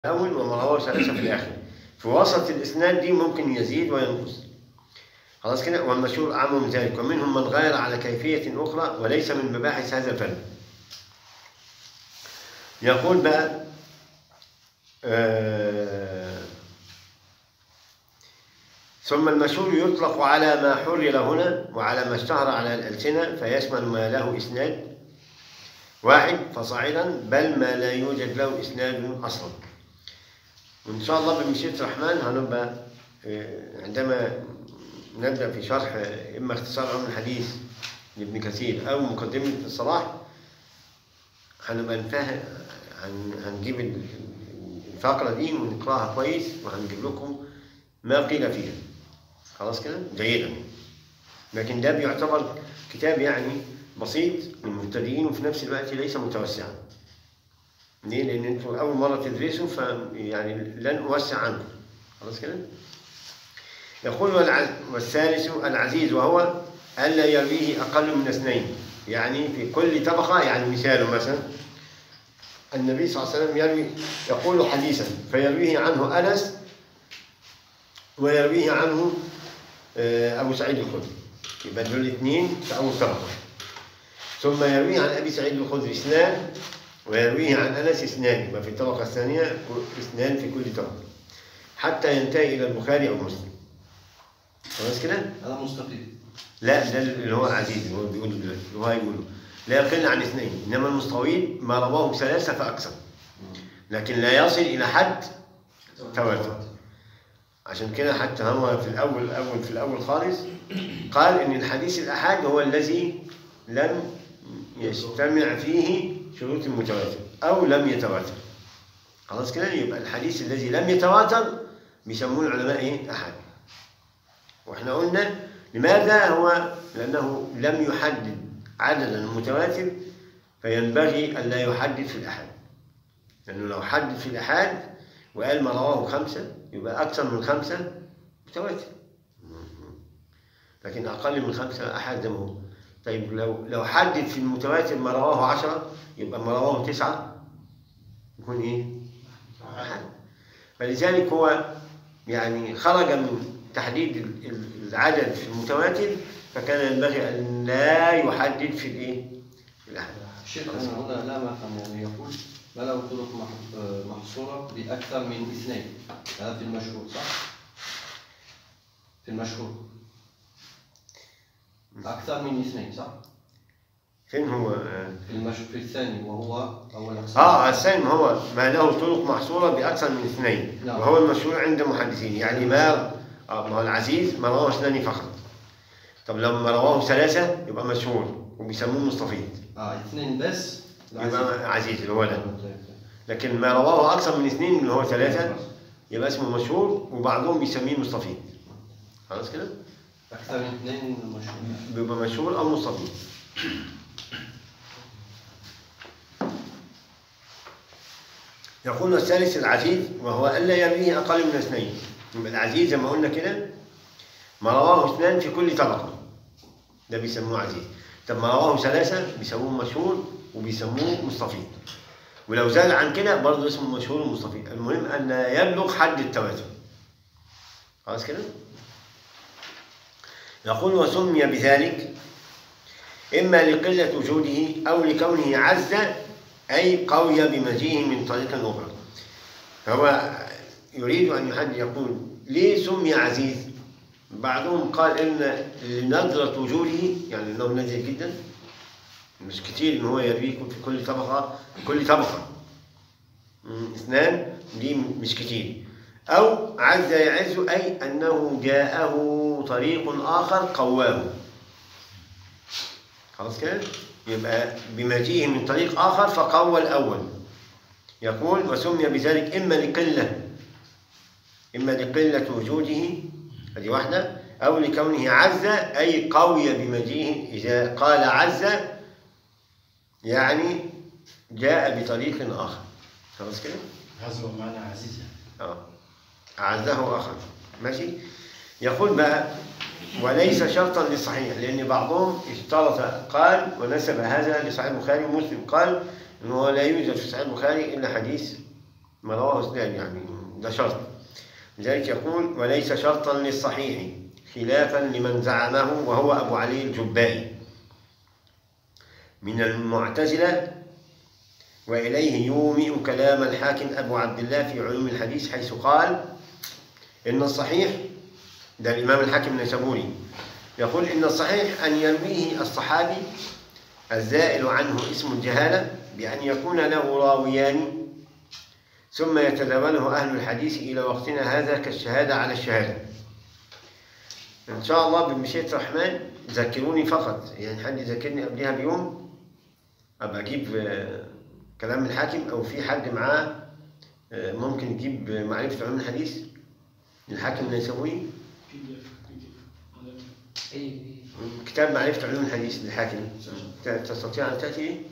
الأول وما رواه ثلاثة في الآخر في وسط الإسناد دي ممكن يزيد وينقص خلاص كده والمشهور أعم من ذلك ومنهم من غير على كيفية أخرى وليس من مباحث هذا الفن يقول بقى آه ثم المشهور يطلق على ما حرر هنا وعلى ما اشتهر على الألسنة فيشمل ما له إسناد واحد فصاعدا بل ما لا يوجد له إسناد أصلا وإن شاء الله بمشيئة الرحمن هنبقى آه، عندما نبدأ في شرح آه، إما اختصار علم الحديث لابن كثير أو مقدمة الصلاح هنبقى نفهم هن- هنجيب ال- الفقرة دي ونقراها كويس وهنجيب لكم ما قيل فيها خلاص كده جيدا لكن ده بيعتبر كتاب يعني بسيط للمبتدئين وفي نفس الوقت ليس متوسعا ليه؟ لأن أنتوا أول مرة تدرسوا ف يعني لن أوسع عنكم خلاص كده؟ يقول والع... والثالث العزيز وهو ألا يرويه أقل من اثنين يعني في كل طبقة يعني مثاله مثلا النبي صلى الله عليه وسلم يروي يقول حديثا فيرويه عنه أنس ويرويه عنه آه، أبو سعيد الخدري يبقى دول الاثنين في أول طبقة ثم يرويه عن أبي سعيد الخدري اثنان ويرويه عن أنس اثنان يبقى في الطبقة الثانية اثنان في كل طبقة حتى ينتهي إلى البخاري أو مسلم خلاص كده؟ هذا مستقيم لا ده اللي هو العزيز اللي هو بيقوله دلوقتي اللي هو هيقوله لا يقل عن اثنين انما المستويد ما رواه ثلاثه فاكثر لكن لا يصل الى حد تواتر عشان كده حتى هو في الاول الاول في الاول خالص قال ان الحديث الاحاد هو الذي لم يجتمع فيه شروط المتواتر او لم يتواتر خلاص كده يبقى الحديث الذي لم يتواتر بيسموه العلماء ايه احاد واحنا قلنا لماذا هو لانه لم يحدد عددا متواتر فينبغي الا يحدد في الاحاد لانه لو حدد في الاحاد وقال ما رواه خمسه يبقى اكثر من خمسه متواتر لكن اقل من خمسه احاد زي ما هو طيب لو لو حدد في المتواتر ما رواه عشرة يبقى ما رواه تسعة يكون ايه؟ أحد فلذلك هو يعني خرج من تحديد ال- ال- العدد في المتواتر فكان ينبغي ان لا يحدد في الايه؟ في الاحد الشيخ أنا هنا لا مفهم يعني يقول ما له طرق مح- آه، محصورة بأكثر من اثنين هذا في المشهور صح؟ في المشهور أكثر من اثنين صح؟ فين هو؟ آه، في المش... في الثاني وهو أول أقسام اه الثاني هو ما له طرق محصوره باكثر من اثنين نعم. وهو المشهور عند المحدثين يعني ما آه ما هو العزيز ما رواه اثنان فقط طب لما رواه ثلاثه يبقى مشهور وبيسموه مستفيض آه اثنين بس يبقى عزيز اللي هو ده طيب، طيب. لكن ما رواه اكثر من اثنين اللي هو ثلاثه يبقى اسمه مشهور وبعضهم بيسميه مستفيض خلاص كده أكثر من اثنين مشهور بيبقى مشهور او مستفيض يقول الثالث العزيز وهو الا يرويه اقل من اثنين يبقى العزيز زي ما قلنا كده ما رواه اثنان في كل طبقه ده بيسموه عزيز طب ما رواه ثلاثه بيسموه مشهور وبيسموه مستفيض ولو زاد عن كده برضه اسمه مشهور ومستفيض المهم ان لا يبلغ حد التواتر خلاص كده يقول وسمي بذلك إما لقلة وجوده أو لكونه عز أي قوي بمجيء من طريق أخرى فهو يريد أن يحدد يقول ليه سمي عزيز بعضهم قال إن لنظرة وجوده يعني أنه نزل جدا مش كتير إن هو يرويكم في كل طبقة في كل طبقة مم، اثنان دي مش كتير أو عز يعز أي أنه جاءه طريق آخر قواه خلاص كده يبقى بمجيئه من طريق آخر فقوى الأول يقول وسمي بذلك إما لقلة إما لقلة وجوده هذه واحدة أو لكونه عز أي قوي بمجيئه إذا قال عز يعني جاء بطريق آخر خلاص كده هذا هو معنى عزيز يعني. آه. أعزه آخر ماشي يقول بقى وليس شرطا للصحيح لأن بعضهم اشترط قال ونسب هذا لصحيح البخاري ومسلم قال أنه لا يوجد في صحيح البخاري إلا حديث ما رواه اثنان يعني ده شرط لذلك يقول وليس شرطا للصحيح خلافا لمن زعمه وهو أبو علي الجبائي من المعتزلة وإليه يومئ كلام الحاكم أبو عبد الله في علوم الحديث حيث قال إن الصحيح ده الإمام الحاكم النسابوري يقول إن الصحيح أن يرويه الصحابي الزائل عنه اسم الجهالة بأن يكون له راويان ثم يتداوله أهل الحديث إلى وقتنا هذا كالشهادة على الشهادة إن شاء الله بمشيئة الرحمن ذكروني فقط يعني حد يذكرني قبلها بيوم أبقى أجيب آه، كلام الحاكم أو في حد معاه آه، ممكن يجيب معرفة علوم الحديث للحاكم النيسابوري اي كتاب معرفة علوم الحديث للحاكم ت- تستطيع أن تأتي به؟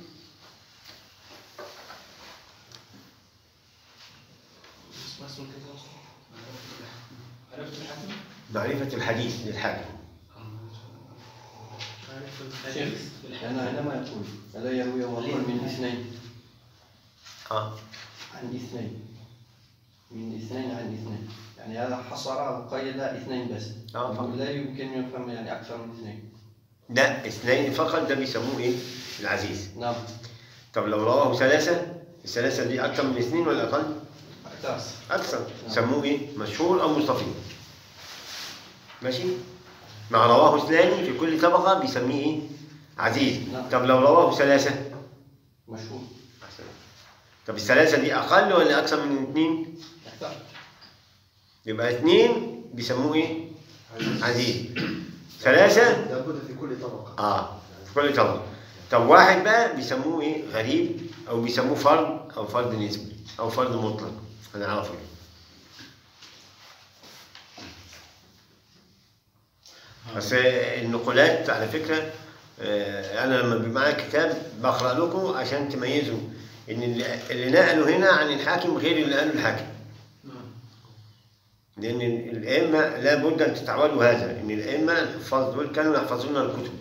اسمه اسمه كده عرفت الحكم؟ معرفة الحديث للحاكم عرفت شيخ الحديث لأن عندما يقول ألا يروي وقول من اثنين آه عن اثنين من اثنين عن اثنين يعني هذا حصر أو قيد اثنين بس آه، فقط. لا يمكن يفهم يعني أكثر من اثنين لا اثنين فقط ده بيسموه إيه؟ العزيز نعم طب لو رواه ثلاثة الثلاثة دي أكثر من اثنين ولا أقل؟ أكثر أكثر سموه إيه؟ مشهور أو مستفيض ماشي؟ مع رواه اثنان في كل طبقة بيسميه إيه؟ عزيز نعم. طب لو رواه ثلاثة مشهور طب الثلاثة دي أقل ولا أكثر من اثنين؟ أكثر يبقى اثنين بيسموه إيه؟ عزيز ثلاثة لابد في كل طبقة آه في كل طبقة طب واحد بقى بيسموه إيه؟ غريب أو بيسموه فرد أو فرد نسبي أو فرد مطلق هنعرفه بس النقولات على فكرة آه، أنا لما بيبقى معايا كتاب بقرأ لكم عشان تميزوا إن اللي اللي نقلوا هنا عن الحاكم غير اللي قاله الحاكم نعم لأن الأئمة لابد أن تتعودوا هذا إن الأئمة الحفاظ دول كانوا يحفظون الكتب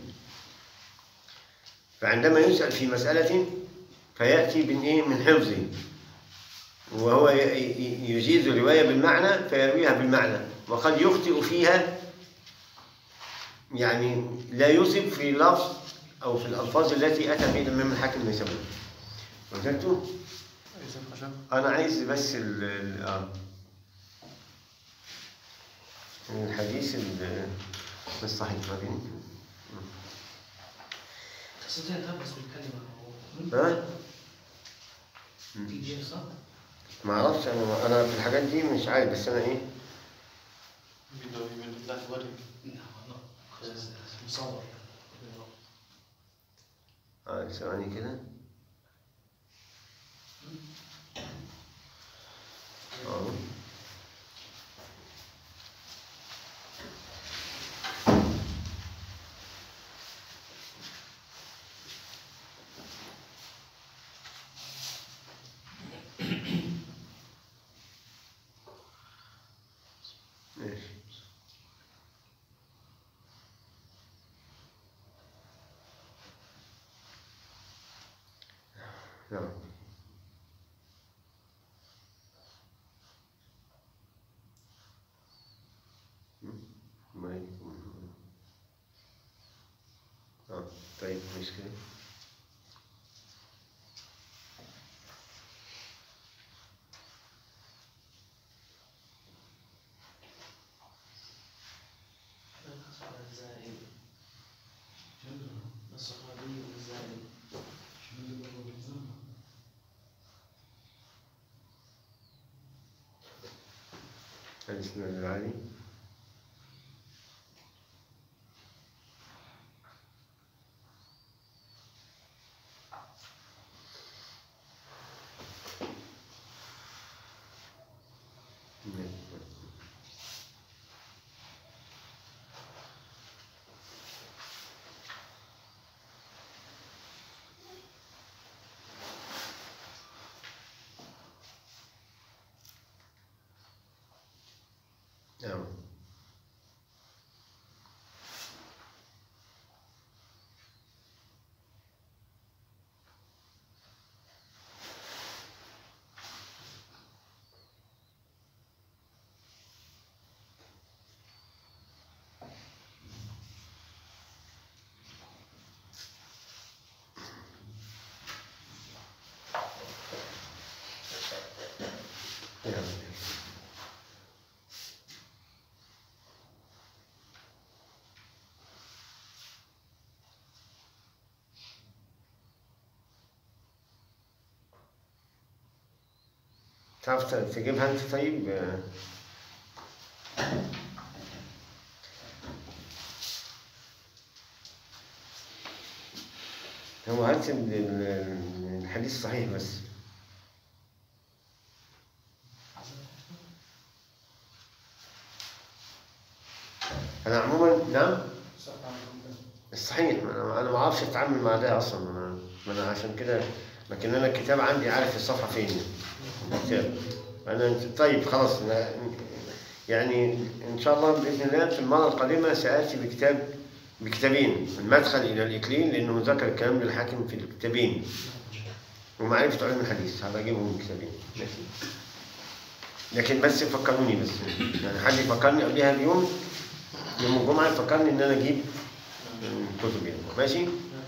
فعندما يسأل في مسألة فيأتي من إيه من حفظه وهو ي- ي- يجيز الرواية بالمعنى فيرويها بالمعنى وقد يخطئ فيها يعني لا يصب في لفظ أو في الألفاظ التي أتى بها الإمام الحاكم النسوي وجدتوا؟ إذا خشب أنا عايز بس ال ال- آه الحديث ال- الصحيح ما بين تستطيع تربص بالكلمة ها؟ بي دي اف صح؟ ما اعرفش انا انا في الحاجات دي مش عارف بس انا ايه نعم مصور اه ثواني كده اه ماشي نعم ما يكون اه طيب مشكلة الصحابي والزائد الاسم العالي نعم تعرف تجيبها انت طيب آه. هو هات ال- ال- الحديث الصحيح بس انا عموما نعم الصحيح ما انا أنا ما اعرفش اتعامل مع ده اصلا انا ما انا عشان كده لكن انا الكتاب عندي عارف الصفحه فين الكتاب انا طيب خلاص أنا يعني ان شاء الله باذن الله في المره القادمه ساتي بكتاب بكتابين المدخل الى الاكليل لانه ذكر الكلام للحاكم في الكتابين ومعرفه علم الحديث هبقى اجيبهم الكتابين ماشي لكن بس فكروني بس يعني حد يفكرني قبلها بيوم يوم الجمعه يفكرني ان انا اجيب الكتب يعني ماشي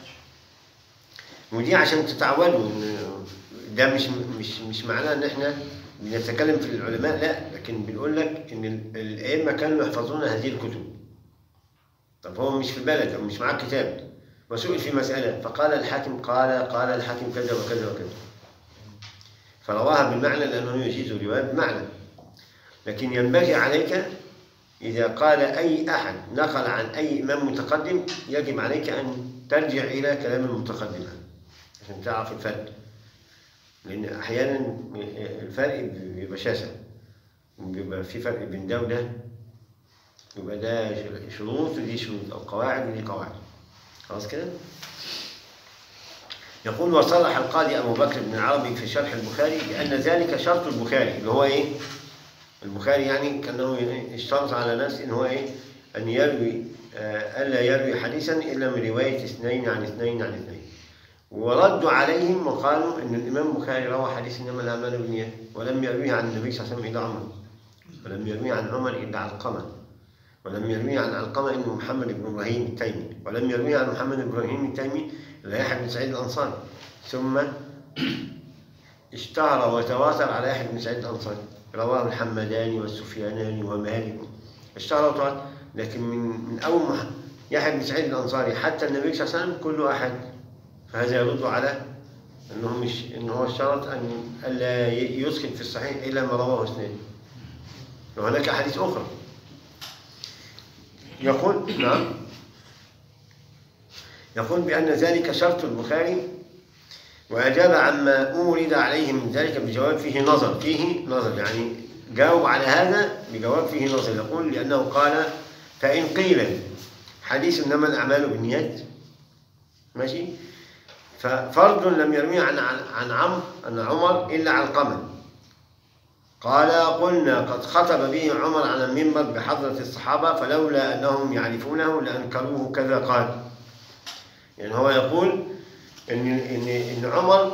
ودي عشان تتعودوا ان ده مش مش مش معناه ان احنا بنتكلم في العلماء لا لكن بنقول لك ان ال- الائمه كانوا يحفظون هذه الكتب طب هو مش في البلد او مش معاه كتاب وسئل في مساله فقال الحاكم قال قال الحاكم كذا وكذا وكذا فرواها بالمعنى لانه يجيز الروايه بمعنى لكن ينبغي عليك إذا قال أي أحد نقل عن أي إمام متقدم يجب عليك أن ترجع إلى كلام المتقدم عشان تعرف الفرق لأن أحيانا الفرق بيبقى شاسع بيبقى في فرق بين ده وده يبقى ده شروط ودي شروط أو قواعد ودي قواعد خلاص كده؟ يقول وصرح القاضي أبو بكر بن العربي في شرح البخاري بأن ذلك شرط البخاري اللي هو إيه؟ البخاري يعني كانه اشترط على نفسه ان هو ايه ان يروي آه، الا يروي حديثا الا من روايه اثنين عن اثنين عن اثنين وردوا عليهم وقالوا ان الامام البخاري روى حديث انما الاعمال بالنيات ولم يرويه عن النبي صلى الله عليه وسلم الا عمر ولم يرويه عن عمر الا علقمه ولم يرويه عن علقمه انه محمد بن ابراهيم التيمي ولم يرويه عن محمد بن ابراهيم التيمي الا يحيى بن سعيد الانصاري ثم اشتهر وتواتر على يحيى بن سعيد الانصاري رواه الحمداني والسفياناني ومالك اشتهر وتواتر لكن من من اول ما يحيى بن سعيد الانصاري حتى النبي صلى الله عليه وسلم كل احد فهذا يرد على انه مش انه هو اشترط ان الا ي- يسكت في الصحيح الا ما رواه اثنين وهناك احاديث اخرى يقول نعم يقول بان ذلك شرط البخاري وأجاب عما أورد عليه من ذلك بجواب فيه نظر فيه نظر يعني جاوب على هذا بجواب فيه نظر يقول لأنه قال فإن قيل حديث إنما الأعمال بالنيات ماشي ففرد لم يروي عن عن عن عمرو عن عمر إلا علقمة قال قلنا قد خطب به عمر على المنبر بحضرة الصحابة فلولا أنهم يعرفونه لأنكروه كذا قال يعني هو يقول ان ان ان عمر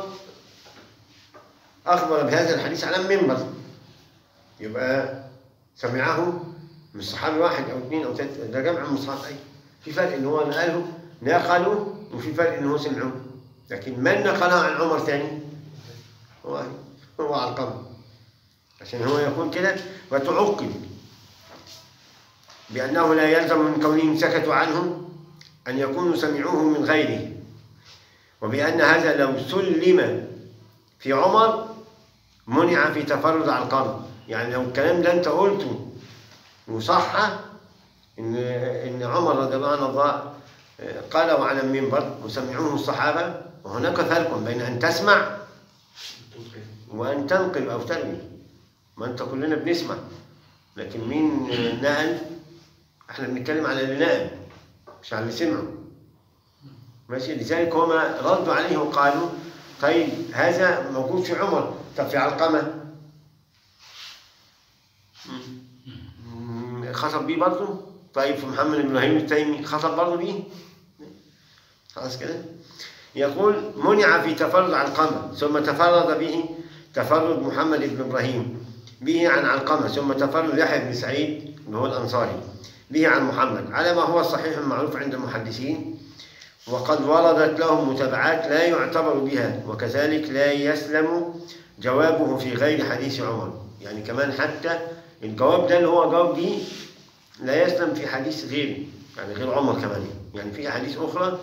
اخبر بهذا الحديث على المنبر يبقى سمعه من صحابي واحد او اثنين او ثلاثه ده جمع من صحابي في فرق ان هو نقله نقله وفي فرق ان هو سمعه لكن من نقله عن عمر ثاني هو هو علقمه عشان هو يقول كده وتعقب بانه لا يلزم من كونهم سكتوا عنه ان يكونوا سمعوه من غيره وبأن هذا لو سلم في عمر منع في تفرد على القرن يعني لو الكلام ده انت قلته وصح ان ان عمر رضي الله عنه ضاع قاله على المنبر وسمعوه الصحابه وهناك فرق بين ان تسمع وان تنقل او تروي ما انت كلنا بنسمع لكن مين نقل احنا بنتكلم على اللي نقل مش على اللي سمعه ماشي لذلك هما ردوا عليه وقالوا طيب هذا موجود في عمر طب في علقمة مم، خطب بيه برضه طيب في محمد بن ابراهيم التيمي خطب برضه بيه خلاص كده يقول منع في تفرد علقمة ثم تفرد به تفرد محمد بن ابراهيم به عن علقمة ثم تفرد يحيى بن سعيد اللي هو الأنصاري به عن محمد على ما هو الصحيح المعروف عند المحدثين وقد وردت له متابعات لا يعتبر بها وكذلك لا يسلم جوابه في غير حديث عمر يعني كمان حتى الجواب ده اللي هو جواب دي لا يسلم في حديث غيره يعني غير عمر كمان يعني في أحاديث أخرى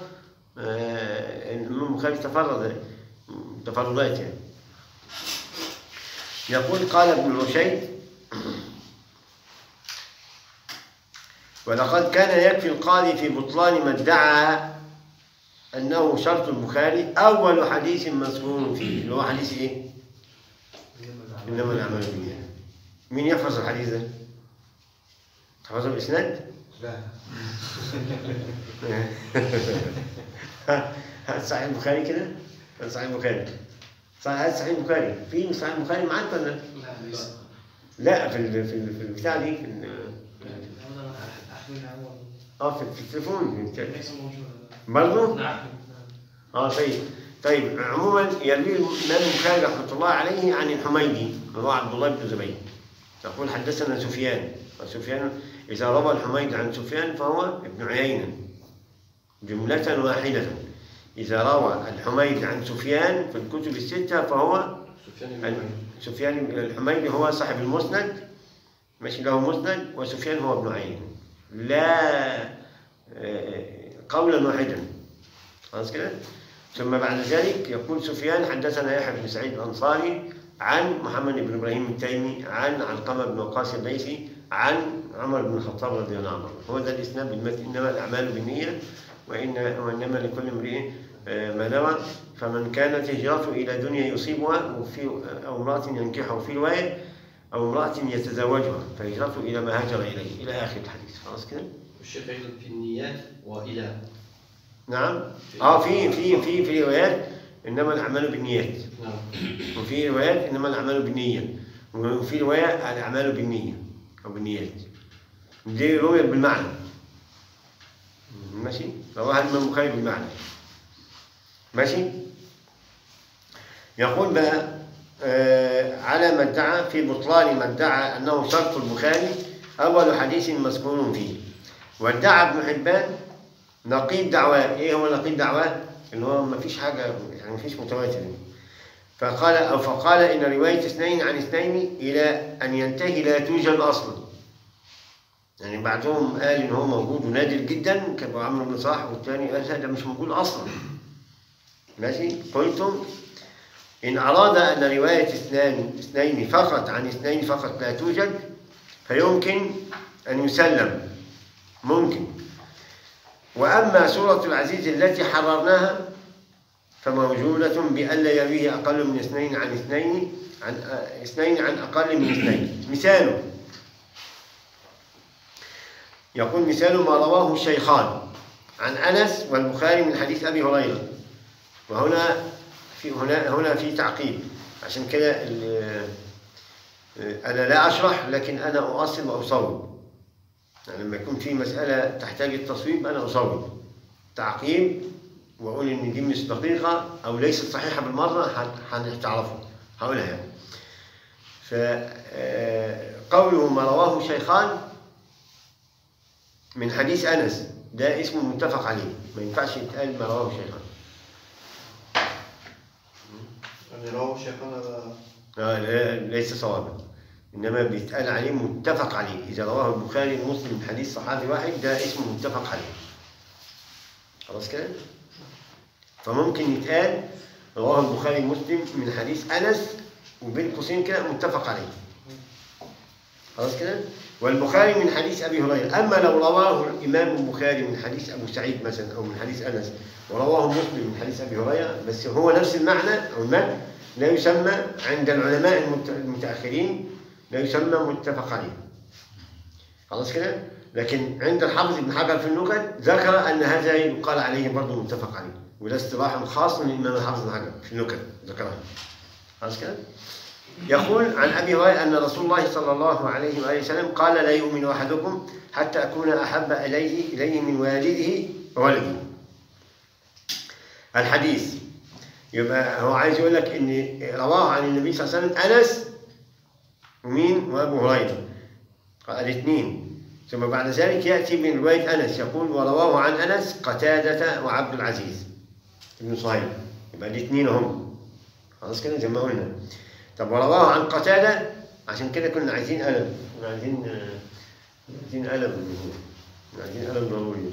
آه، الإمام البخاري تفرد تفردات يعني يقول قال ابن رشيد ولقد كان يكفي القاضي في بطلان ما ادعى أنه شرط البخاري أول حديث مذكور فيه اللي هو حديث إيه؟ إنما الأعمال بالنيات مين يحفظ الحديث ده؟ تحفظه الإسناد؟ لا هات صحيح البخاري كده؟ هات صحيح البخاري صحيح هات صحيح البخاري في صحيح البخاري معاك ولا؟ لا ليس لا في ال- في ال- في البتاع دي في ال- أبدا أحملها أول اه في في التليفون ليس موجود برضه؟ نعم اه طيب طيب عموما يروي الامام البخاري رحمه الله عليه عن الحميدي وهو عبد الله بن زبير يقول حدثنا سفيان وسفيان اذا روى الحميدي عن سفيان فهو ابن عيينه جملة واحدة إذا روى الحميدي عن سفيان في الكتب الستة فهو سفيان بن عن- عيينة. سفيان الحميدي هو صاحب المسند ماشي له مسند وسفيان هو ابن عيينة لا آه، قولا واحدا خلاص كده ثم بعد ذلك يقول سفيان حدثنا يحيى بن سعيد الانصاري عن محمد بن ابراهيم التيمي عن علقمه بن وقاص الليثي عن عمر بن الخطاب رضي الله عنه هو ده الاسناد بالمتن انما الاعمال بالنيه وان وانما لكل امرئ آه، ما نوى فمن كانت هجرته الى دنيا يصيبها وفي او امراه ينكحها في روايه او امراه يتزوجها فهجرته الى ما هاجر اليه الى اخر الحديث خلاص كده والشيخ أيضا في النيات وإلى نعم اه في في في في روايات انما الاعمال بالنيات نعم وفي روايات انما الاعمال بالنيه وفي روايه الاعمال بالنيه او بالنيات دي رؤية بالمعنى ماشي رواها الامام البخاري بالمعنى ماشي يقول بقى آه على ما ادعى في بطلان ما ادعى انه شرط البخاري اول حديث مذكور فيه وادعى ابن حبان نقيض دعواه ايه هو نقيض دعواه اللي هو ما فيش حاجه يعني ما فيش متواتر فقال او فقال ان روايه اثنين عن اثنين الى ان ينتهي لا توجد اصلا يعني بعضهم قال ان هو موجود ونادر جدا كابو عمرو بن صلاح والثاني قال لا ده مش موجود اصلا ماشي قلتم ان اراد ان روايه اثنان اثنين فقط عن اثنين فقط لا توجد فيمكن ان يسلم ممكن واما سوره العزيز التي حررناها فموجودة بألا يرويه أقل من اثنين عن اثنين عن آه، اثنين عن أقل من اثنين مثاله يقول مثال ما رواه الشيخان عن أنس والبخاري من حديث أبي هريرة وهنا في هنا هنا في تعقيب عشان كده ال- آه، أنا لا أشرح لكن أنا أؤصل وأصوب يعني لما يكون في مسألة تحتاج التصويب أنا أصوب تعقيب واقول ان دي مش دقيقه او ليست صحيحه بالمره هت- هتعرفوا هقولها يعني فقوله ما رواه الشيخان من حديث انس ده اسمه متفق عليه ما ينفعش يتقال ما رواه الشيخان يعني رواه شيخنا هذا آه، لا- ليس صوابا انما بيتقال عليه متفق عليه اذا رواه البخاري ومسلم من حديث صحابي واحد ده اسمه متفق عليه خلاص كده فممكن يتقال رواه البخاري ومسلم من حديث انس وبين قوسين كده متفق عليه خلاص كده والبخاري من حديث ابي هريره اما لو رواه الامام البخاري من حديث ابو سعيد مثلا او من حديث انس ورواه مسلم من حديث ابي هريره بس هو نفس المعنى او المعنى لا يسمى عند العلماء المت- المتاخرين لا يسمى متفق عليه خلاص كده لكن عند الحافظ ابن حجر في اللغه ذكر ان هذا يقال عليه برضه متفق عليه وده اصطلاح خاص للامام الحافظ ابن حجر في اللغه ذكرها خلاص كده يقول عن ابي هريره ان رسول الله صلى الله عليه واله وسلم قال لا يؤمن احدكم حتى اكون احب اليه اليه من والده وولده. الحديث يبقى هو عايز يقول لك ان رواه عن النبي صلى الله عليه وسلم انس ومين وابو هريره قال الاثنين ثم بعد ذلك ياتي من روايه انس يقول ورواه عن انس قتاده وعبد العزيز ابن صهيب يبقى الاثنين هم خلاص كده زي ما قلنا طب ورواه عن قتادة عشان كده كنا عايزين قلم كنا عايزين آه، عايزين قلم كنا عايزين قلم ضروري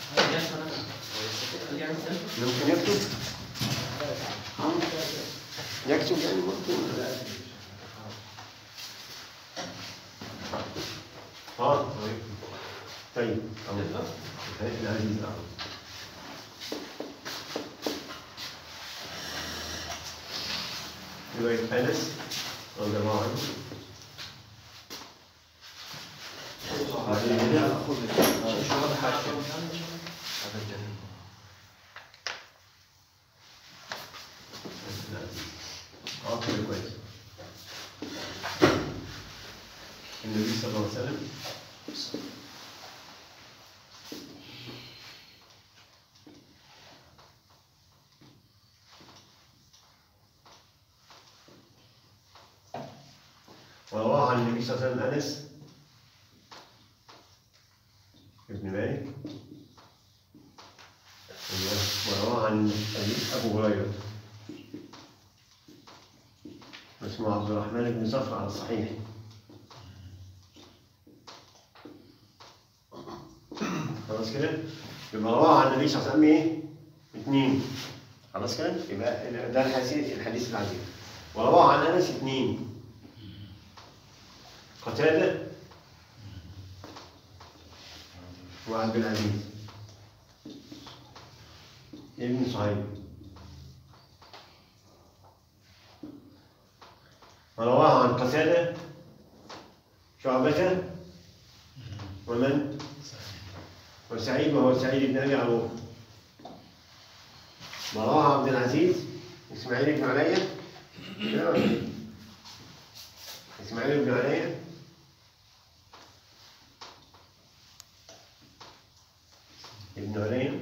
ممكن يكتب يكتب يعني ممكن اه طيب نبدأ. العزيز أعظم رواية أنس رضي الله عنه شو هذا حاشية هذا الجنين اه كده كويس النبي صلى الله عليه وسلم ورواه عن النبي صلى الله عليه وسلم انس ابن مالك ورواه عن ابو هريره اسمه عبد الرحمن بن صخر على الصحيح خلاص كده يبقى رواه عن النبي صلى الله عليه وسلم ايه؟ اثنين خلاص كده يبقى ده الحديث الحديث العزيز ورواه عن انس اثنين قتاده وعبد العزيز ابن صهيب ورواه عن قتادة شعبة ومن وسعيد وهو سعيد بن أبي عروبة ورواه عبد العزيز إسماعيل بن عليا لا ولا إيه؟ إسماعيل بن عليا ابن عليا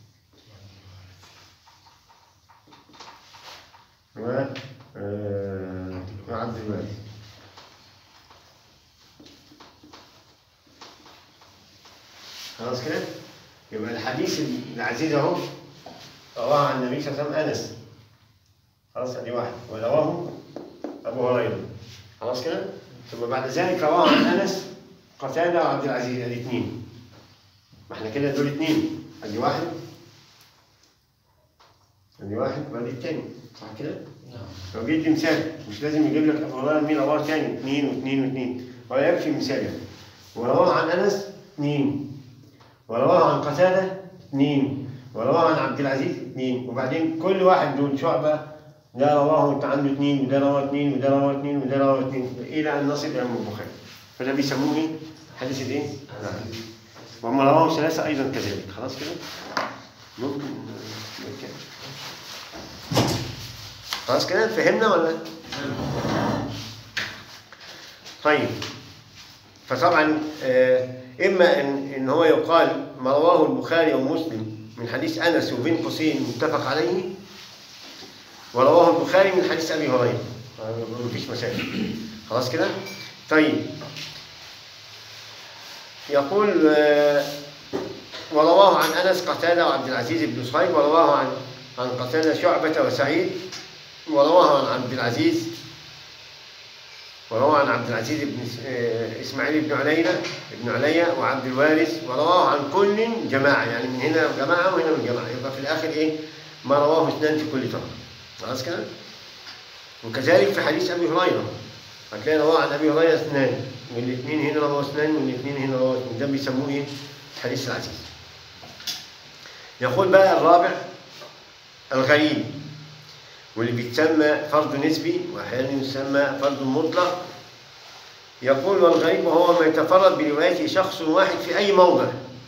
و آه، وعبد الوارث خلاص كده يبقى الحديث العزيز اهو رواه عن النبي صلى الله عليه وسلم انس خلاص ادي واحد ورواه ابو هريره خلاص كده ثم بعد ذلك رواه عن انس قتاده وعبد العزيز ادي اثنين ما احنا كده دول اثنين ادي واحد ادي واحد وادي الثاني صح كده؟ نعم لو جيت مثال مش لازم يجيب لك ابو هريره مين رواه تاني اثنين واثنين واثنين هو يكفي مثال يعني ورواه عن انس اثنين ورواه عن قتاده اثنين ورواه عن عبد العزيز اثنين وبعدين كل واحد دول شعبه ده رواه انت عنده اثنين وده رواه اثنين وده رواه اثنين وده رواه اثنين الى ان نصل الى الامام البخاري فده بيسموه ايه؟ حديث الايه؟ وهم رواه ثلاثه ايضا كذلك خلاص كده؟ ممكن ممكن خلاص كده فهمنا ولا لا؟ طيب فطبعا آه، اما ان ان هو يقال ما رواه البخاري ومسلم من حديث انس وبين قوسين متفق عليه ورواه البخاري من حديث ابي هريره آه، مفيش مشاكل خلاص كده طيب يقول آه، ورواه عن انس قتاده وعبد العزيز بن صهيب ورواه عن عن قتاده شعبه وسعيد ورواه عن عبد العزيز وروى عن عبد العزيز بن س- آه، اسماعيل بن عليا بن عليا وعبد الوارث ورواه عن كل جماعه يعني من هنا جماعه وهنا من جماعه يبقى في الاخر ايه ما رواه اثنان في كل طرف خلاص كده وكذلك في حديث ابي هريره هتلاقي رواه عن ابي هريره اثنان والاثنين هنا رواه اثنان والاثنين هنا رواه اثنين ده بيسموه ايه الحديث العزيز يقول بقى الرابع الغريب واللي بيتسمى فرض نسبي واحيانا يسمى فرض مطلق يقول والغريب هو ما يتفرد بروايته شخص واحد في اي موضع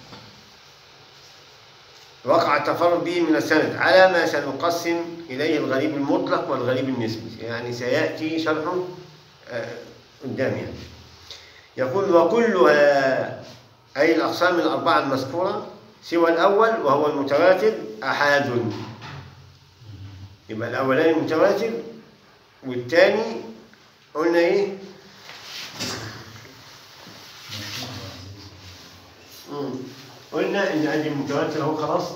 وقع التفرد به من السند على ما سنقسم اليه الغريب المطلق والغريب النسبي يعني سياتي شرحه آه، قدام يعني يقول وكلها اي الاقسام الاربعه المذكوره سوى الاول وهو المتواتر احاد يبقى الاولاني متواتر والثاني قلنا ايه مم. قلنا ان ادي المتواتر اهو خلاص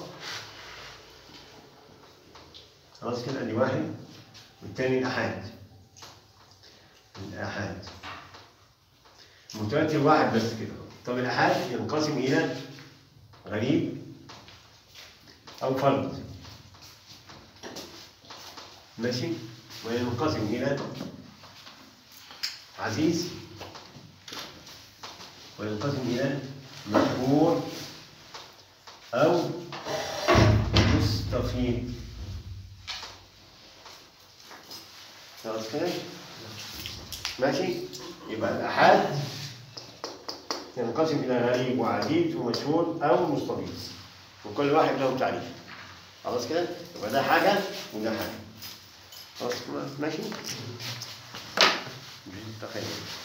خلاص كده ادي واحد والثاني الاحاد الاحاد متواتر واحد بس كده طب الاحاد ينقسم الى غريب او فرد ماشي وينقسم إلى عزيز وينقسم إلى مشهور أو مستفيد خلاص كده ماشي يبقى الأحاد ينقسم إلى غريب وعزيز ومشهور أو مستفيد وكل واحد له تعريف خلاص كده يبقى ده حاجة وده حاجة خلاص ماشي تخيل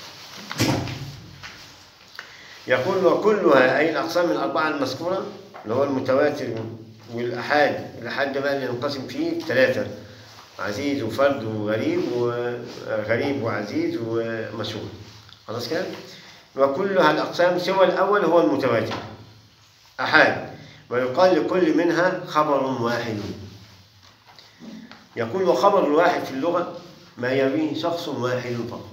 يقول وكلها أي الأقسام الأربعة المذكورة اللي هو المتواتر والأحاد الأحاد ده بقى اللي ينقسم فيه ثلاثة عزيز وفرد وغريب وغريب وعزيز ومشهور خلاص كده وكلها الأقسام سوى الأول هو المتواتر أحاد ويقال لكل منها خبر واحد يقول وخبر الواحد في اللغة ما يرويه شخص واحد فقط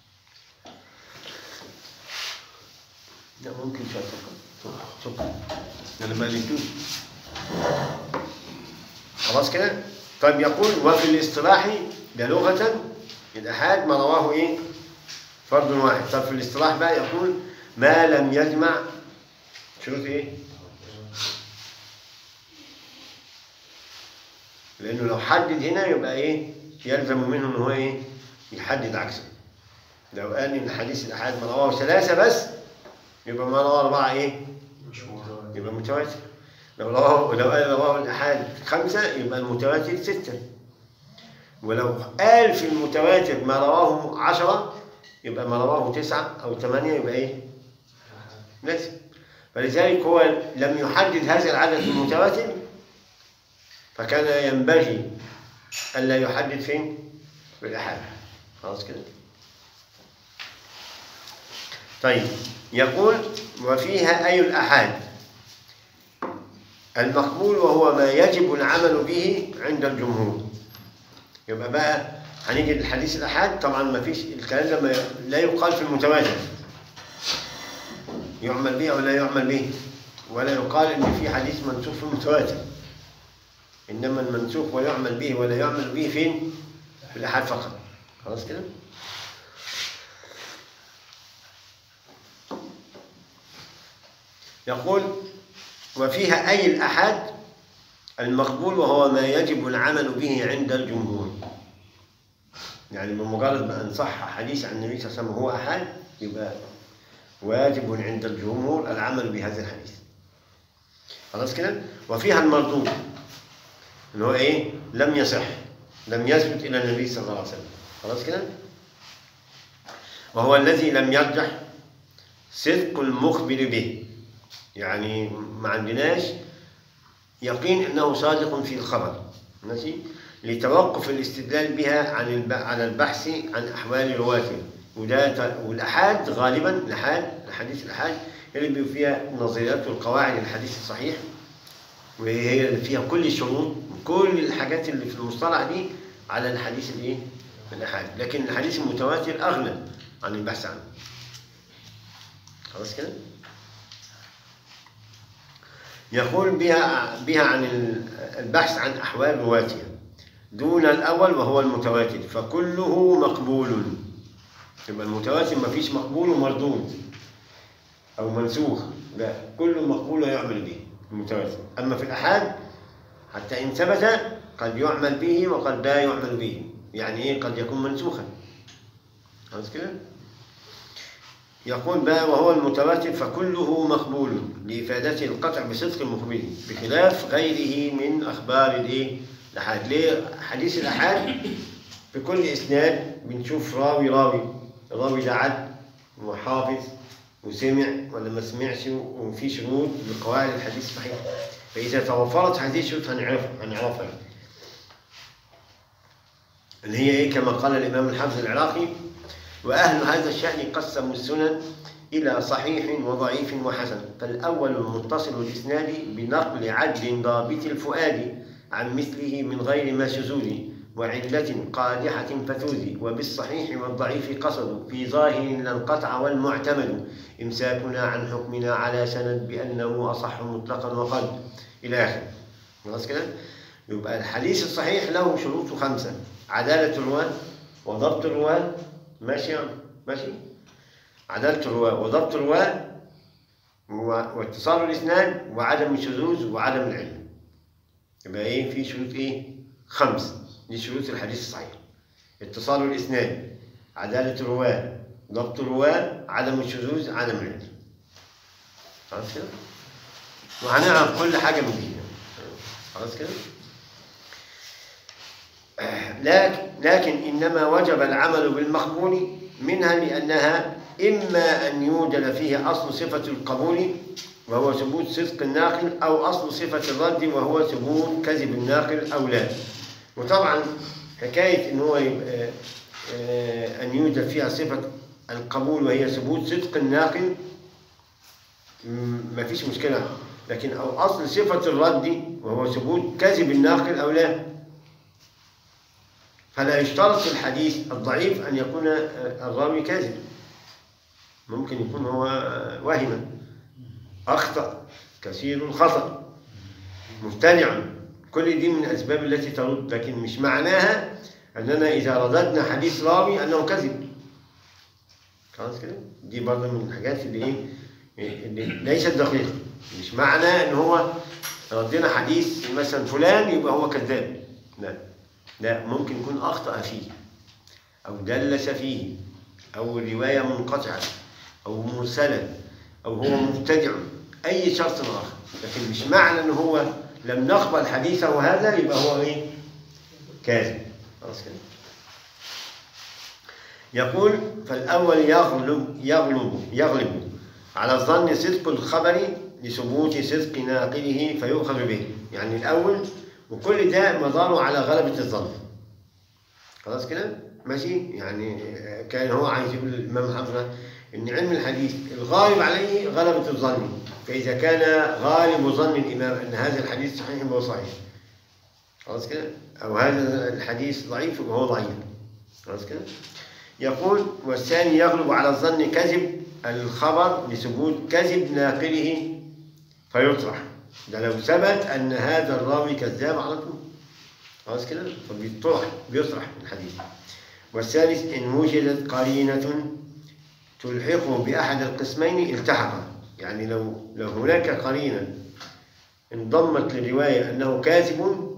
لا ممكن شوية شكرا شكرا أنا ما لقيتوش خلاص كده طيب يقول وفي الاصطلاح ده لغة الأحاد ما رواه إيه فرد واحد طب في الاصطلاح بقى يقول ما لم يجمع شروط إيه لأنه لو حدد هنا يبقى إيه يلزم منه إن هو إيه يحدد عكسه لو قال إن حديث الأحاد ما رواه ثلاثة بس يبقى ما رواه أربعة إيه يبقى متواتر لو رواه لو قال رواه الأحاد خمسة يبقى المتواتر ستة ولو قال في المتواتر ما رواه عشرة يبقى ما رواه تسعة أو ثمانية يبقى إيه؟ لازم فلذلك هو لم يحدد هذا العدد في المتواتر فكان ينبغي ألا يحدد فين؟ في الأحاد خلاص كده طيب يقول وفيها أي الأحاد المقبول وهو ما يجب العمل به عند الجمهور يبقى بقى هنيجي للحديث الأحاد طبعا ما فيش الكلام ده ما- لا يقال في المتواتر يعمل به أو لا يعمل به ولا يقال إن في حديث منسوخ في المتواتر إنما المنسوخ ويعمل به ولا يعمل به فين؟ في الأحاد فقط خلاص كده؟ يقول وفيها أي الأحد المقبول وهو ما يجب العمل به عند الجمهور يعني بمجرد ما أن صح حديث عن النبي صلى الله عليه وسلم هو أحد يبقى واجب عند الجمهور العمل بهذا الحديث خلاص كده وفيها المردود اللي هو إيه لم يصح لم يثبت إلى النبي صلى الله عليه وسلم خلاص كده وهو الذي لم يرجح صدق المخبر به يعني ما عندناش يقين انه صادق في الخبر ماشي لتوقف الاستدلال بها عن الب... على البحث عن احوال رواته وده ت... والاحاد غالبا الاحاد الحديث الاحاد اللي بيبقى فيها نظريات والقواعد الحديث الصحيح وهي اللي فيها كل الشروط وكل الحاجات اللي في المصطلح دي على الحديث الايه؟ الاحاد لكن الحديث المتواتر اغلى عن البحث عنه خلاص كده؟ يقول بها بها عن البحث عن احوال رواتها دون الاول وهو المتواتر فكله مقبول يبقى المتواتر ما فيش مقبول ومردود او منسوخ لا كله مقبول ويعمل به المتواتر اما في الاحاد حتى ان ثبت قد يعمل به وقد لا يعمل به يعني ايه قد يكون منسوخا خلاص كده يقول بقى وهو المتواتر فكله مقبول لإفادته القطع بصدق المخبر بخلاف غيره من أخبار الإيه؟ الأحاد ليه حديث الأحاد في كل إسناد بنشوف راوي راوي الراوي ده عد وحافظ وسمع ولا ما سمعش وفي شروط لقواعد الحديث الصحيح فإذا توفرت هذه الشروط هنعرف هنعرفها اللي هي إيه كما قال الإمام الحافظ العراقي وأهل هذا الشأن قسموا السنن إلى صحيح وضعيف وحسن فالأول المتصل الإسناد بنقل عدل ضابط الفؤاد عن مثله من غير ما شذوذ وعلة قادحة فثوذ وبالصحيح والضعيف قصد في ظاهر لا انقطع والمعتمد إمساكنا عن حكمنا على سند بأنه أصح مطلقا وقد إلى آخره خلاص كده يبقى الحديث الصحيح له شروط خمسة عدالة الرواة وضبط الرواة ماشي يا عم؟ ماشي عدالة الرواة وضبط الرواة و- واتصال الإسناد وعدم الشذوذ وعدم العلم يبقى إيه في شروط إيه خمس دي شروط الحديث الصحيح اتصال الإسناد عدالة الرواة ضبط الرواة عدم الشذوذ عدم العلم خلاص كده وهنعرف كل حاجة من دي خلاص كده لكن لكن إنما وجب العمل بالمقبول منها لأنها إما أن يوجد فيه أصل صفة القبول وهو ثبوت صدق الناقل أو أصل صفة الرد وهو ثبوت كذب الناقل أو لا وطبعا حكاية إن هو يبقى آه، أن يوجد فيها صفة القبول وهي ثبوت صدق الناقل ما فيش مشكلة لكن أو أصل صفة الرد وهو ثبوت كذب الناقل أو لا فلا يشترط في الحديث الضعيف أن يكون الراوي كاذب ممكن يكون هو واهما أخطأ كثير الخطأ مبتدع كل دي من الأسباب التي ترد لكن مش معناها أننا إذا رددنا حديث راوي أنه كذب خلاص كده دي برضه من الحاجات اللي إيه اللي ليست دقيقة مش معنى إن هو ردينا حديث مثلا فلان يبقى هو كذاب لا لا ممكن يكون أخطأ فيه أو دلس فيه أو الرواية منقطعة أو مرسلة أو هو مبتدع أي شرط آخر لكن مش معنى إن هو لم نقبل حديثه هذا يبقى هو إيه؟ كاذب خلاص كده يقول فالأول يغلب يغلب يغلب على الظن صدق الخبر لثبوت صدق ناقله فيؤخذ به يعني الأول وكل ده مداره على غلبة الظن خلاص كده ماشي يعني كان هو عايز يقول الإمام حفظة إن علم الحديث الغالب عليه غلبة الظن فإذا كان غالب ظن الإمام أن هذا الحديث صحيح فهو صحيح خلاص كده أو هذا الحديث ضعيف فهو ضعيف خلاص كده يقول والثاني يغلب على الظن كذب الخبر لثبوت كذب ناقله فيطرح ده لو ثبت أن هذا الراوي كذاب على طول خلاص كده فبيطرح بيطرح من الحديث والثالث إن وجدت قرينة تلحقه بأحد القسمين التحق يعني لو لو هناك قرينة انضمت للرواية أنه كاذب